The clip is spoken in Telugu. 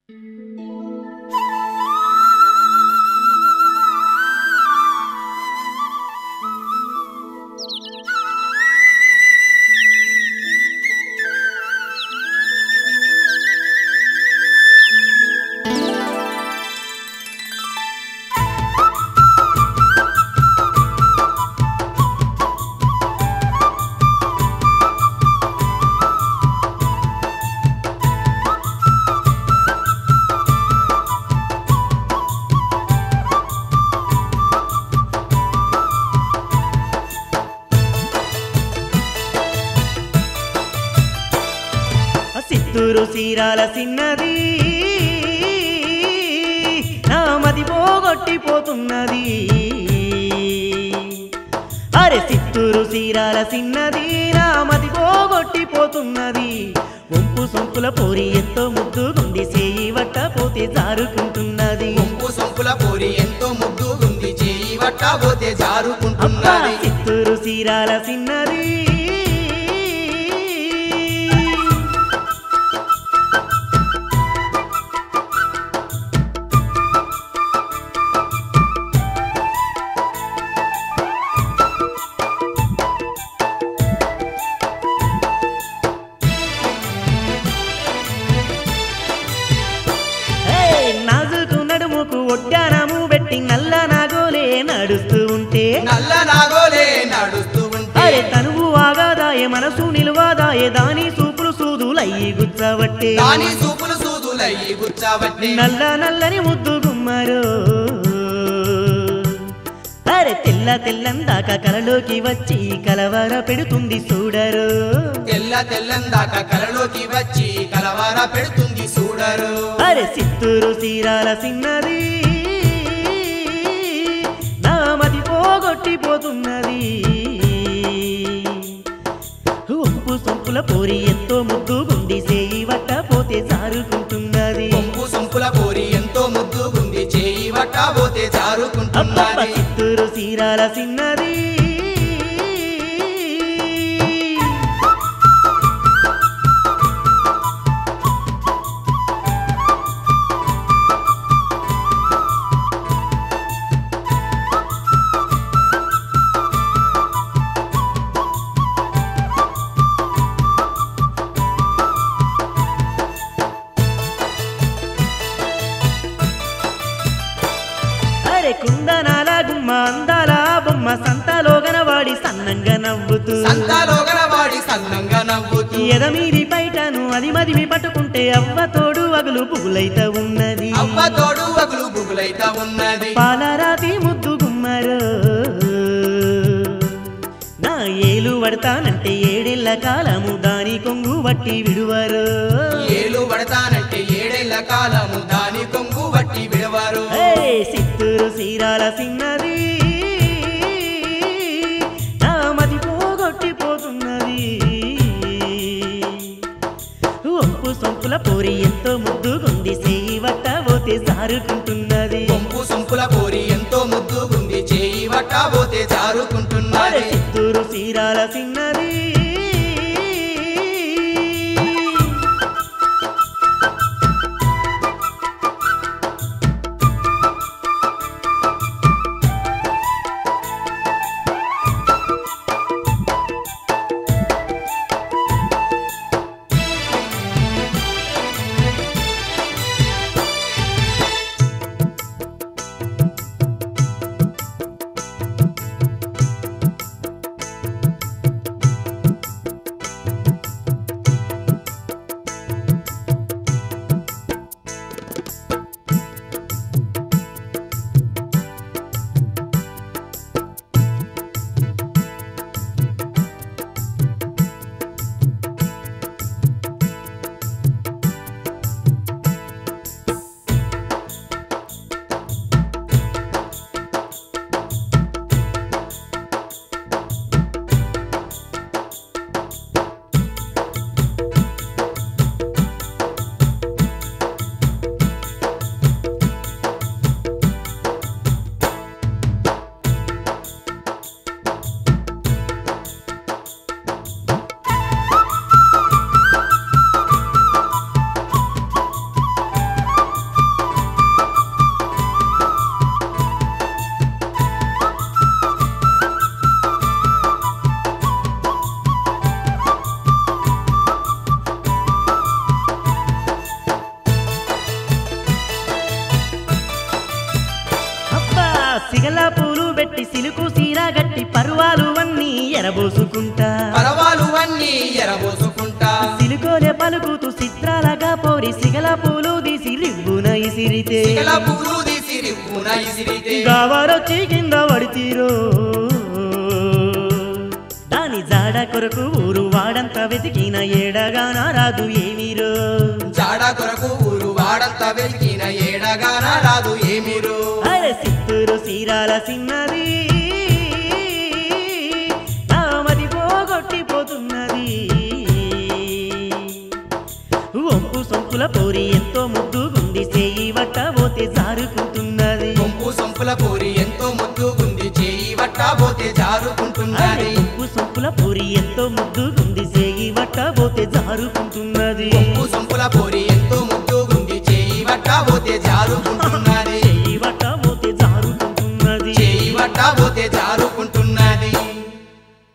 సిత్తూరు సీరాల సిన్నది నా మది పోగొట్టిపోతున్నది అరే సిత్తూరు సీరాల సిన్నది నా మది పోగొట్టిపోతున్నది వంపు సొంపుల పోరి ఎంతో ముద్దుగుంది సేయి వట్ట పోతే జారుకుంటున్నది కొంపు సొంపుల పోరి ఎంతో ముద్దుగుంది చేయి వట్టబోతే అబ్బా జారుకుంటున్నది చిత్తూరు సీరాల సిన్నది ఏయ్, నాజుకు నడుముకు ఒడ్డానము పెట్టి నల్ల నాగోలే నడుస్తూ ఉంటే నల్ల నాగోలే నడుస్తూ ఉంటే అరే తనువు ఆగాదాయే మనసు నిలువాదాయే దాని సూపులు సూదులయ్యి గుచ్చబట్టే దాని సూపులు సూదులయ్యి గుచ్చాబట్టి నల్ల నల్లని ముద్దు గుమ్మరు అరే తెల్ల తెల్లందాక కలలోకి వచ్చి కలవర పెడుతుంది చూడరు తెల్ల తెల్లందాక కలలోకి వచ్చి కలవార పెడుతుంది చూడరు అరే సిత్తూరు సీరాల సిన్నది నా మది పోగొట్టిపోతున్నది ఉప్పు సొంపుల పోరి ఎంతో ముద్దుగుండి సేయి వట్ట పోతే జారుకుంటున్నది కొంపు సొంపుల పోరి ఎంతో ముద్దుగుంది చేయి వట్టబోతే అబ్బబ్బ జారుకుంటున్నది చిత్తూరు సీరాల సిన్నది అరే కుందనాల గుమ్మ అందాల బొమ్మ సంతలో గనవాడి సన్నంగా నవ్వుతూ సంతాలోగల వాడి సన్నంగా నవ్వుతూ ఎదమీరి బయటను అది మదిమి పట్టుకుంటే అవ్వ తోడు అగులు పువ్వులైత ఉన్నది అవ్వ తోడు వగులు బుగులైతా ఉన్నది పాలరాతి ముద్దు గుమ్మరు నా ఏలు పడతానంటే ఏడేళ్ల కాలము దాని కొంగు వట్టి విడువరు ఏలు పడతానంటే ఏడేళ్ల కాలము దాని కొంగు వట్టి విడవారు ఏయ్, సిత్తూరు సీరాల సిన్నది నా మది పోగొట్టిపోతున్నది ఒంపు సొంపుల పోరి ఎంతో ముద్దుగుంది సేయి వట్ట పోతే జారుకుంటున్నది కొంపు సొంపుల పోరి ఎంతో ముద్దుగుంది చేయి వట్టబోతే అరే జారుకుంటున్నది చిత్తూరు సీరాల సిన్నది పెట్టి పర్వాలు అన్నీ ఎరబోసుకుంటా పరవాలు అన్నీ ఎరబోసుకుంటా సిలుకోలే పలుకుతూ చిత్రాలగా పోరి సిగల పూలు తీసి రివ్వున ఇసిరితే సిగల పూలు తీసి రివ్వున ఇసిరితే గావారొచ్చి కింద పడితీరో దాని జాడ కొరకు ఊరు వాడంతా వెతికిన ఏడగాన రాదు ఏమీరో జాడ కొరకు ఊరు వాడంతా వెలికిన ఏడగాన రాదు ఏమిరు అరే సిత్తూరు సీరాల సిన్నది నామది పోగొట్టిపోతున్నది ఒంపు సొంపుల పోరి ఎంతో ముద్దుగుంది చేయి వట్ట పోతే జారుకుంటున్నది కొంపు సొంపుల పూరి ఎంతో ముద్దుగుంది చేయి వట్టబోతే అరే జారుకుంటున్నది ఒంపు సొంపుల పోరి ఎంతో ముద్దుగుంది చేయి వట్ట పోతే జారుకుంటున్నది కొంపు సొంపుల పూరి